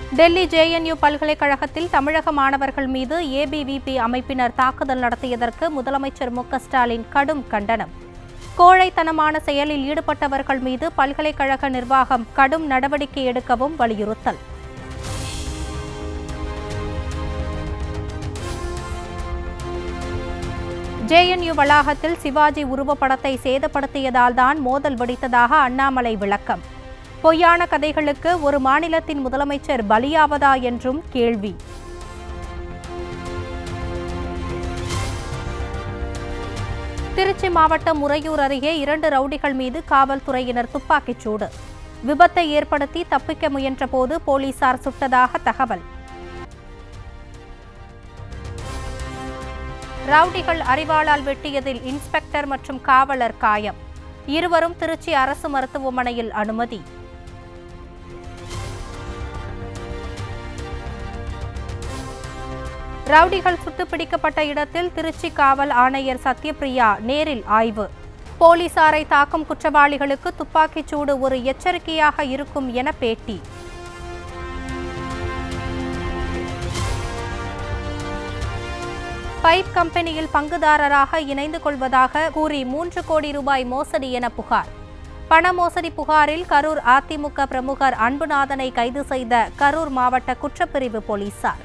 Delhi JNU பல்கலைக்கழகத்தில் தமிழக மாணவர்கள் மீது ஏபிவிபி அமைப்பினர் தாக்குதல் நடத்தியதற்கு முதலமைச்சர் மு க ஸ்டாலின் கடும் கண்டனம் கோழைத்தனமான செயலில் ஈடுபட்டவர்கள் மீது பல்கலைக்கழக நிர்வாகம் கடும் நடவடிக்கை எடுக்கவும் வலியுறுத்தல் ஜேஎன்யூ வளாகத்தில் சிவாஜி உருவப்படத்தை சேதப்படுத்தியதால்தான் மோதல் வெடித்ததாக அண்ணாமலை விளக்கம் பொய்யான கதைகளுக்கு ஒரு மாநிலத்தின் முதலமைச்சர் பலியாவதா என்றும் கேள்வி திருச்சி மாவட்டம் உறையூர் அருகே இரண்டு ரவுடிகள் மீது காவல்துறையினர் துப்பாக்கிச் சூடு விபத்தை ஏற்படுத்தி தப்பிக்க முயன்றபோது போலீசார் சுட்டதாக தகவல் ரவுடிகள் அரிவாளால் வெட்டியதில் இன்ஸ்பெக்டர் மற்றும் காவலர் காயம் இருவரும் திருச்சி அரசு மருத்துவமனையில் அனுமதி ரவுடிகள் சுட்டுப் பிடிக்கப்பட்ட இடத்தில் திருச்சி காவல் ஆணையர் சத்யபிரியா நேரில் ஆய்வு போலீசாரை தாக்கும் குற்றவாளிகளுக்கு துப்பாக்கிச் சூடு ஒரு எச்சரிக்கையாக இருக்கும் என பேட்டி பைப் கம்பெனியில் பங்குதாரராக இணைந்து கொள்வதாக கூறி மூன்று கோடி ரூபாய் மோசடி என புகார் பண மோசடி புகாரில் கரூர் அதிமுக பிரமுகர் அன்புநாதனை கைது செய்த கரூர் மாவட்ட குற்றப்பிரிவு போலீசார்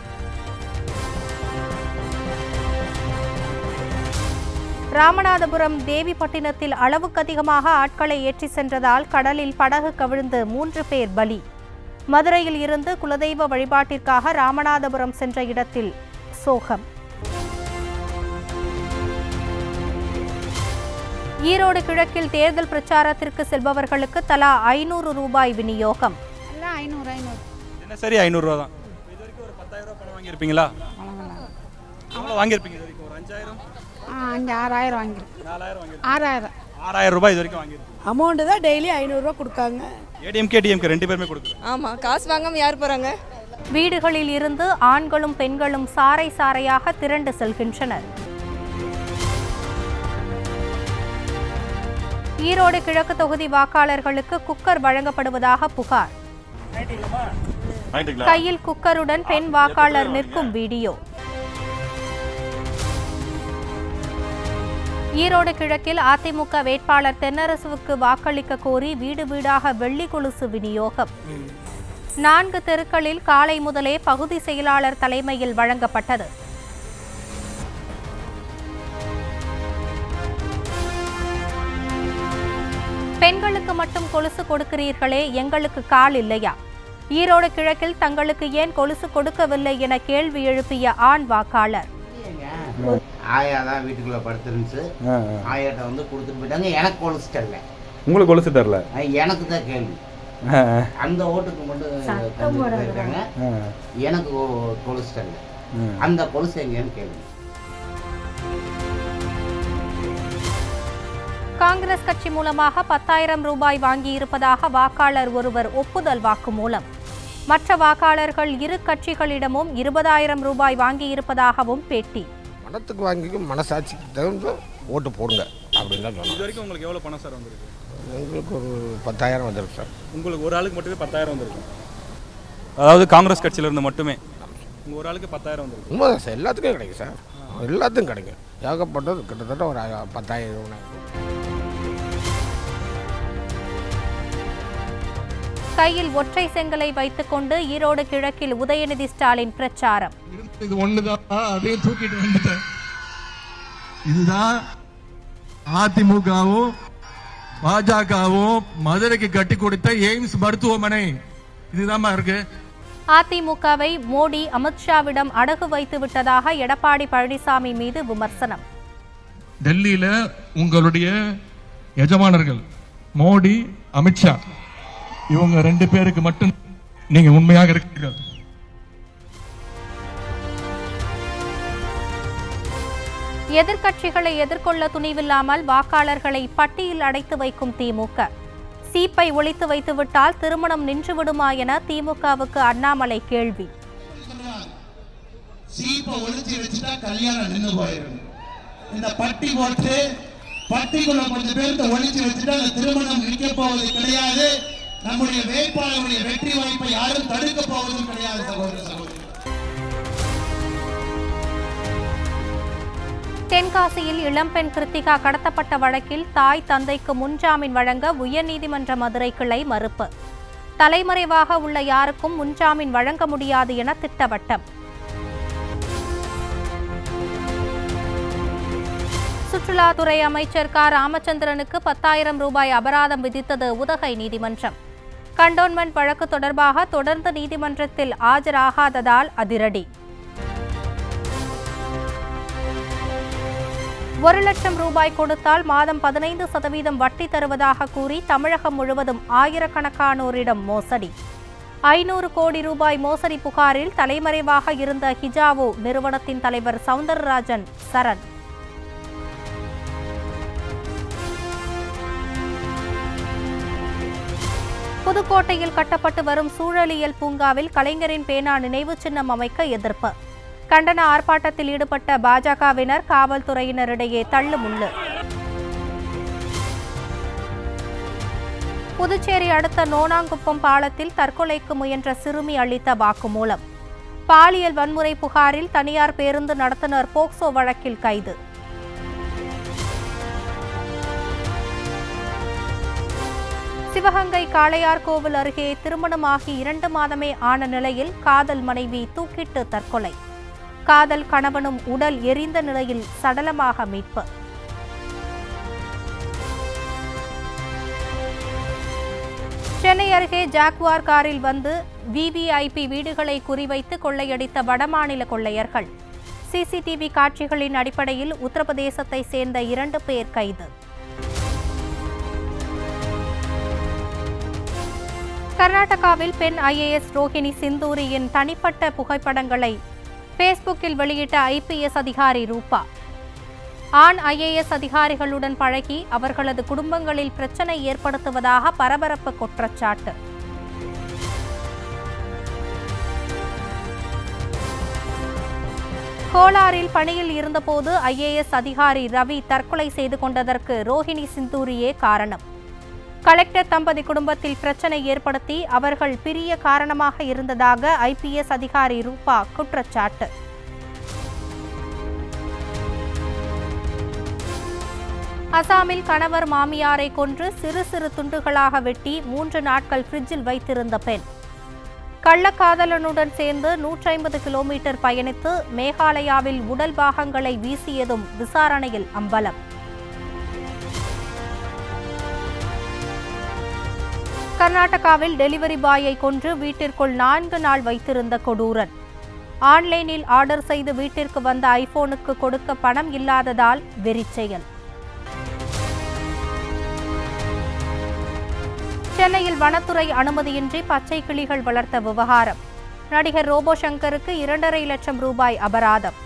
ராமநாதபுரம் தேவிப்பட்டினத்தில் அளவுக்கு அதிகமாக ஆட்களை ஏற்றி சென்றதால் கடலில் படகு கவிழ்ந்து மூன்று பேர் பலி மதுரையில் இருந்து குலதெய்வ வழிபாட்டிற்காக ராமநாதபுரம் சென்ற இடத்தில் சோகம் ஈரோடு கிழக்கில் தேர்தல் பிரச்சாரத்திற்கு செல்பவர்களுக்கு தலா ஐநூறு ரூபாய் விநியோகம் எல்லாம் ஐநூறு ஐநூறு தினசரி ஐநூறுரூவா தான் இது வரைக்கும் ஒரு பத்தாயிரம் ரூபாய் பணம் வாங்கியிருப்பீங்களா பழங்கலாம் எவ்வளோ வாங்கியிருப்பீங்க இது வரைக்கும் ஒரு அஞ்சாயிரம் ஆ அஞ்சு ஆறாயிரம் வாங்கிருக்கு நாலாயிரம் வாங்கியிருப்பீங்க ஆறாயிரம் ஆறாயிரம் ரூபாய் இது வரைக்கும் வாங்கியிருப்பீங்க அமௌண்ட்டு தான் டெய்லி ஐநூறுரூவா கொடுக்காங்க ஏடிஎம்கே டிஎம்கே ரெண்டு பேருமே கொடுக்குறோம் ஆமாம் காசு வாங்காமல் யார் போகிறாங்க வீடுகளில் இருந்து ஆண்களும் பெண்களும் சாறை சாறையாக திரண்டு செல்கின்றனர் ஈரோடு கிழக்கு தொகுதி வாக்காளர்களுக்கு குக்கர் வழங்கப்படுவதாக புகார் கையில் குக்கருடன் பெண் வாக்காளர் நிற்கும் வீடியோ ஈரோடு கிழக்கில் அதிமுக வேட்பாளர் தென்னரசுவுக்கு வாக்களிக்க கோரி வீடு வீடாக வெள்ளி கொலுசு விநியோகம் நான்கு தெருக்களில் காலை முதலே பகுதி செயலாளர் தலைமையில் வழங்கப்பட்டது பெண்களுக்கு மட்டும் கொலுசு கொடுக்கிறீர்களே எங்களுக்கு கால் இல்லையா ஈரோடு கிழக்கில் தங்களுக்கு ஏன் கொலுசு கொடுக்கவில்லை என கேள்வி எழுப்பிய ஆண் வாக்காளர் ஆயா தான் வீட்டுக்குள்ளே படுத்துருந்துச்சு ஆயாட்ட வந்து கொடுத்துட்டு போயிட்டாங்க எனக்கு கொலுசு தரல உங்களுக்கு கொலுசு தரல அஹ் எனக்கு தான் கேள்வி ஆ, அந்த ஓட்டுக்கு மட்டும் தந்துட்டு போயிருக்காங்க ஆ, எனக்கு கொ- கொலுசு தரல ஆ. அந்த கொலுசு எங்கேன்னு கேள்வி காங்கிரஸ் கட்சி மூலமாக பத்தாயிரம் ரூபாய் வாங்கியிருப்பதாக வாக்காளர் ஒருவர் ஒப்புதல் வாக்குமூலம் மற்ற வாக்காளர்கள் இரு கட்சிகளிடமும் இருபதாயிரம் ரூபாய் வாங்கியிருப்பதாகவும் பேட்டி பணத்துக்கு வாங்கிக்க மனசாட்சிக்கு தகுந்த ஓட்டு போடுங்க அப்படின்னு தான் இது சொன்னோம் வரைக்கும் உங்களுக்கு எவ்வளோ பணம் சார் வந்திருக்கு எங்களுக்கு ஒரு பத்தாயிரம் வந்துருக்கு சார் உங்களுக்கு ஒரு ஆளுக்கு மட்டுமே பத்தாயிரம் வந்திருக்கும் அதாவது காங்கிரஸ் கட்சியில இருந்து மட்டுமே உங்க ஒரு ஆளுக்கு பத்தாயிரம் வந்திருக்கு உண்மைதான் சார் எல்லாத்துக்கும் கிடைக்கும் சார் எல்லாத்துக்கும் கிடைக்கும் ஏகப்பட்டது கிட்டத்தட்ட ஒரு ஆ- பத்தாயிரம் இருபதாயிரம் கையில் ஒற்றை செங்கலை வைத்துக்கொண்டு ஈரோடு கிழக்கில் உதயநிதி ஸ்டாலின் பிரச்சாரம் இது ஒண்ணுதான் அதையும் தூக்கிட்டு வந்துட்டேன் இதுதான் அதிமுகவும் பாஜகவும் மதுரைக்கு கட்டி கொடுத்த எய்ம்ஸ் மருத்துவமனை இதுதாம்மா இருக்கு அதிமுகவை மோடி அமித்ஷாவிடம் அடகு வைத்து விட்டதாக எடப்பாடி பழனிசாமி மீது விமர்சனம் டெல்லியில உங்களுடைய எஜமானர்கள் மோடி அமித்ஷா இவங்க ரெண்டு பேருக்கு மட்டும் நீங்க உண்மையாக இருக்கிறீர்கள் எதிர்க்கட்சிகளை எதிர்கொள்ள துணிவில்லாமல் வாக்காளர்களை பட்டியில் அடைத்து வைக்கும் திமுக சீப்பை ஒழித்து வைத்துவிட்டால் திருமணம் நின்றுவிடுமா என திமுகவுக்கு அண்ணாமலை கேள்வி சீப்பை ஒளிச்சு வச்சுட்டா கல்யாணம் நின்று போயிடும் இந்த பட்டி போட்டு பட்டிக்குள்ள கொஞ்சம் பேர்த்த ஒளிச்சு வச்சுட்டா அந்த திருமணம் நிற்க போவது கிடையாது நம்முடைய வேட்பாளருடைய வெற்றி வாய்ப்பை யாரும் தடுக்க போவதும் கிடையாது சகோதர சகோதரி தென்காசியில் இளம்பெண் கிருத்திகா கடத்தப்பட்ட வழக்கில் தாய் தந்தைக்கு முன்ஜாமீன் வழங்க உயர்நீதிமன்ற மதுரை கிளை மறுப்பு தலைமறைவாக உள்ள யாருக்கும் முன்ஜாமீன் வழங்க முடியாது என திட்டவட்டம் சுற்றுலாத்துறை அமைச்சர் க ராமச்சந்திரனுக்கு பத்தாயிரம் ரூபாய் அபராதம் விதித்தது உதகை நீதிமன்றம் கண்டோன்மெண்ட் வழக்கு தொடர்பாக தொடர்ந்து நீதிமன்றத்தில் ஆஜராகாததால் அதிரடி ஒரு லட்சம் ரூபாய் கொடுத்தால் மாதம் பதினைந்து சதவீதம் வட்டி தருவதாக கூறி தமிழகம் முழுவதும் ஆயிரக்கணக்கானோரிடம் மோசடி ஐநூறு கோடி ரூபாய் மோசடி புகாரில் தலைமறைவாக இருந்த ஹிஜாவோ நிறுவனத்தின் தலைவர் சவுந்தரராஜன் சரண் புதுக்கோட்டையில் கட்டப்பட்டு வரும் சூழலியல் பூங்காவில் கலைஞரின் பேனா நினைவு சின்னம் அமைக்க எதிர்ப்பு கண்டன ஆர்ப்பாட்டத்தில் ஈடுபட்ட பாஜகவினர் காவல்துறையினரிடையே தள்ளுமுள்ளு புதுச்சேரி அடுத்த நோனாங்குப்பம் பாலத்தில் தற்கொலைக்கு முயன்ற சிறுமி அளித்த வாக்குமூலம் பாலியல் வன்முறை புகாரில் தனியார் பேருந்து நடத்துனர் போக்சோ வழக்கில் கைது சிவகங்கை காளையார் கோவில் அருகே திருமணமாகி இரண்டு மாதமே ஆன நிலையில் காதல் மனைவி தூக்கிட்டு தற்கொலை காதல் கணவனும் உடல் எரிந்த நிலையில் சடலமாக மீட்பு சென்னை அருகே ஜாக்வார் காரில் வந்து விவிஐபி வீடுகளை குறிவைத்து கொள்ளையடித்த வடமாநில கொள்ளையர்கள் சிசிடிவி காட்சிகளின் அடிப்படையில் உத்தரப்பிரதேசத்தை சேர்ந்த இரண்டு பேர் கைது கர்நாடகாவில் பெண் ஐஏஎஸ் ரோஹிணி சிந்தூரியின் தனிப்பட்ட புகைப்படங்களை ஃபேஸ்புக்கில் வெளியிட்ட ஐபிஎஸ் அதிகாரி ரூபா ஆண் ஐஏஎஸ் அதிகாரிகளுடன் பழகி அவர்களது குடும்பங்களில் பிரச்சனை ஏற்படுத்துவதாக பரபரப்பு குற்றச்சாட்டு கோலாரில் பணியில் இருந்தபோது ஐஏஎஸ் அதிகாரி ரவி தற்கொலை செய்து கொண்டதற்கு ரோஹிணி சிந்தூரியே காரணம் கலெக்டர் தம்பதி குடும்பத்தில் பிரச்சனை ஏற்படுத்தி அவர்கள் பிரிய காரணமாக இருந்ததாக ஐபிஎஸ் அதிகாரி ரூபா குற்றச்சாட்டு அசாமில் கணவர் மாமியாரை கொன்று சிறு சிறு துண்டுகளாக வெட்டி மூன்று நாட்கள் ஃப்ரிட்ஜில் வைத்திருந்த பெண் கள்ளக்காதலனுடன் சேர்ந்து நூற்றி ஐம்பது கிலோமீட்டர் பயணித்து மேகாலயாவில் உடல் பாகங்களை வீசியதும் விசாரணையில் அம்பலம் கர்நாடகாவில் டெலிவரி பாயை கொன்று வீட்டிற்குள் நான்கு நாள் வைத்திருந்த கொடூரன் ஆன்லைனில் ஆர்டர் செய்து வீட்டிற்கு வந்த ஐபோனுக்கு கொடுக்க பணம் இல்லாததால் வெறிச்செயல் சென்னையில் வனத்துறை அனுமதியின்றி பச்சை கிளிகள் வளர்த்த விவகாரம் நடிகர் ரோபோ சங்கருக்கு இரண்டரை லட்சம் ரூபாய் அபராதம்